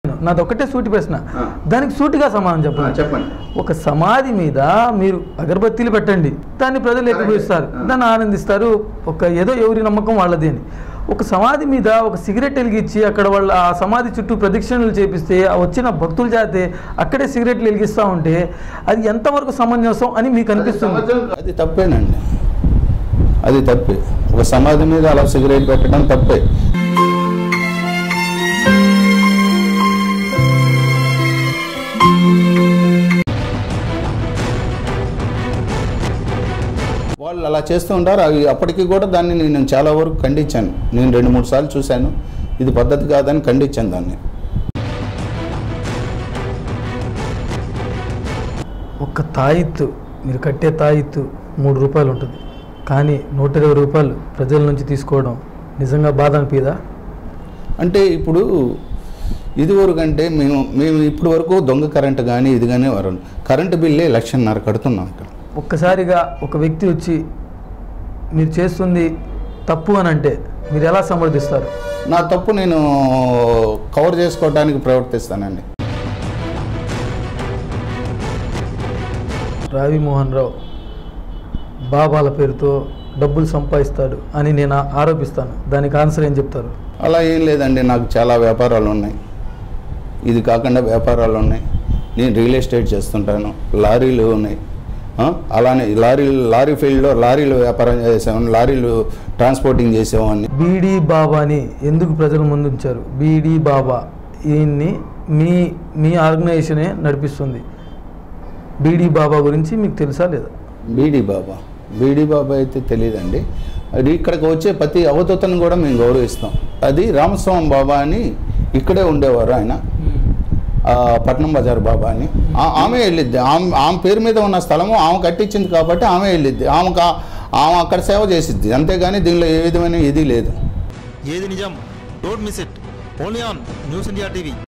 నాది ఒకటే సూటి ప్రశ్న ఆ. దానికి సూటిగా సమాధానం ఆ, చెప్పండి చెప్పండి ఒక సమాధి మీద మీరు అగరబత్తీలు పెట్టండి దాన్ని ప్రజలు ఎక్కిపిస్తారు ఆ. దాన్ని ఆనందిస్తారు ఒక ఏదో ఎవరి నమ్మకం వాళ్ళది అని ఒక సమాధి మీద ఒక సిగరెట్ వెలిగించి అక్కడ వాళ్ళ ఆ సమాధి చుట్టూ ప్రదక్షిణలు చేపిస్తే ఆ వచ్చిన భక్తుల చేతే అక్కడే సిగరెట్లు వెలిగిస్తూ ఉంటే అది ఎంతవరకు సమంజసం అని మీకు అనిపిస్తుంది సంవత్సరం అది తప్పేనండి అది తప్పే ఒక సమాధి మీద అలా సిగరెట్ పెట్టడం తప్పే వాళ్ళు అలా చేస్తూ ఉంటారు అవి అప్పటికి కూడా దాన్ని నేను చాలా వరకు ఖండించాను నేను రెండు మూడు సార్లు చూశాను ఇది పద్ధతి కాదని ఖండించాను దాన్ని ఒక్క తాయిత్తు మీరు కట్టే తాయిత్తు మూడు రూపాయలు ఉంటుంది కానీ నూట ఇరవై రూపాయలు ప్రజల నుంచి తీసుకోవడం నిజంగా బాధ అనిపిదా అంటే ఇప్పుడు ఇది వరకు అంటే మేము మేము ఇప్పటి వరకు దొంగ కరెంటు కానీ ఇది కానీ వరం కరెంటు బిల్లే లక్షన్నర కడుతున్నాం ఇక్కడ ఒక్కసారిగా ఒక వ్యక్తి వచ్చి మీరు చేస్తుంది తప్పు అని అంటే మీరు ఎలా సమర్థిస్తారు నా తప్పు నేను కవర్ చేసుకోవడానికి ప్రవర్తిస్తానండి రావి మోహన్ రావు బాబాల పేరుతో డబ్బులు సంపాదిస్తాడు అని నేను ఆరోపిస్తాను దానికి ఆన్సర్ ఏం చెప్తారు అలా ఏం లేదండి నాకు చాలా వ్యాపారాలు ఉన్నాయి ఇది కాకుండా వ్యాపారాలు ఉన్నాయి నేను రియల్ ఎస్టేట్ చేస్తుంటాను లారీలు ఉన్నాయి ఆ, అలానే లారీ లారీ ఫీల్డ్లో లారీలు వ్యాపారం చేసేవాడిని లారీలు ట్రాన్స్పోర్టింగ్ చేసేవాడిని బీడీ బాబాని ఎందుకు ప్రజల ముందు ఉంచారు బీడీ బాబా ఈయన్ని మీ మీ ఆర్గనైజేషనే నడిపిస్తుంది బీడీ బాబా గురించి మీకు తెలుసా లేదా బీడీ బాబా బీడీ బాబా అయితే తెలియదండి అది ఇక్కడికి వచ్చే ప్రతి అవధూతను కూడా మేము గౌరవిస్తాం అది రామస్వామి బాబా అని ఇక్కడే ఉండేవారు ఆయన ఆ, పట్నం బజార్ బాబా అని ఆ- ఆమె వెళ్ళిద్ది ఆమె ఆమె పేరు మీద ఉన్న స్థలము ఆమె కట్టించింది కాబట్టి ఆమె వెళ్ళిద్ది ఆమె కా- ఆమె అక్కడ సేవ చేసిద్ది అంతేగాని దీనిలో ఏ విధమైన ఇది లేదు ఏది నిజం don't miss it only on news India TV